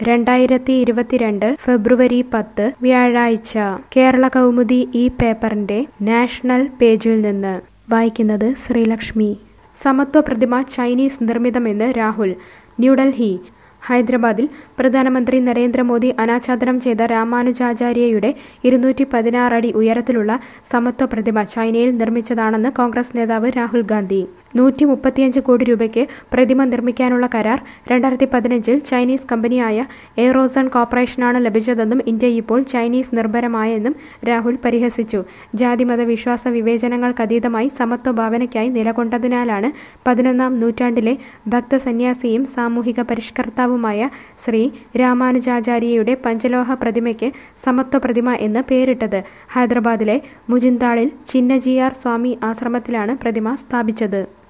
രണ്ടായിരത്തി ഇരുപത്തിരണ്ട് ഫെബ്രുവരി പത്ത് വ്യാഴാഴ്ച കേരള കൗമുദി ഈ പേപ്പറിന്റെ നാഷണൽ പേജിൽ നിന്ന് വായിക്കുന്നത് ശ്രീലക്ഷ്മി സമത്വ പ്രതിമ ചൈനീസ് നിർമ്മിതമെന്ന് രാഹുൽ ന്യൂഡൽഹി ഹൈദരാബാദിൽ പ്രധാനമന്ത്രി നരേന്ദ്രമോദി അനാച്ഛാദനം ചെയ്ത രാമാനുജാചാര്യയുടെ ഇരുന്നൂറ്റി പതിനാറ് അടി ഉയരത്തിലുള്ള സമത്വ പ്രതിമ ചൈനയിൽ നിർമ്മിച്ചതാണെന്ന് കോൺഗ്രസ് നേതാവ് രാഹുൽ ഗാന്ധി നൂറ്റി മുപ്പത്തിയഞ്ച് കോടി രൂപയ്ക്ക് പ്രതിമ നിർമ്മിക്കാനുള്ള കരാർ രണ്ടായിരത്തി പതിനഞ്ചിൽ ചൈനീസ് കമ്പനിയായ എയറോസൺ കോർപ്പറേഷനാണ് ലഭിച്ചതെന്നും ഇന്ത്യ ഇപ്പോൾ ചൈനീസ് നിർഭരമായെന്നും രാഹുൽ പരിഹസിച്ചു ജാതിമത വിശ്വാസ വിവേചനങ്ങൾക്കതീതമായി സമത്വ ഭാവനയ്ക്കായി നിലകൊണ്ടതിനാലാണ് പതിനൊന്നാം നൂറ്റാണ്ടിലെ ഭക്തസന്യാസിയും സാമൂഹിക പരിഷ്കർത്താവുമായ ശ്രീ രാമാനുജാചാര്യയുടെ പഞ്ചലോഹ പ്രതിമയ്ക്ക് സമത്വ പ്രതിമ എന്ന് പേരിട്ടത് ഹൈദരാബാദിലെ മുജിന്താളിൽ ചിന്നജിയാർ സ്വാമി ആശ്രമത്തിലാണ് പ്രതിമ സ്ഥാപിച്ചത്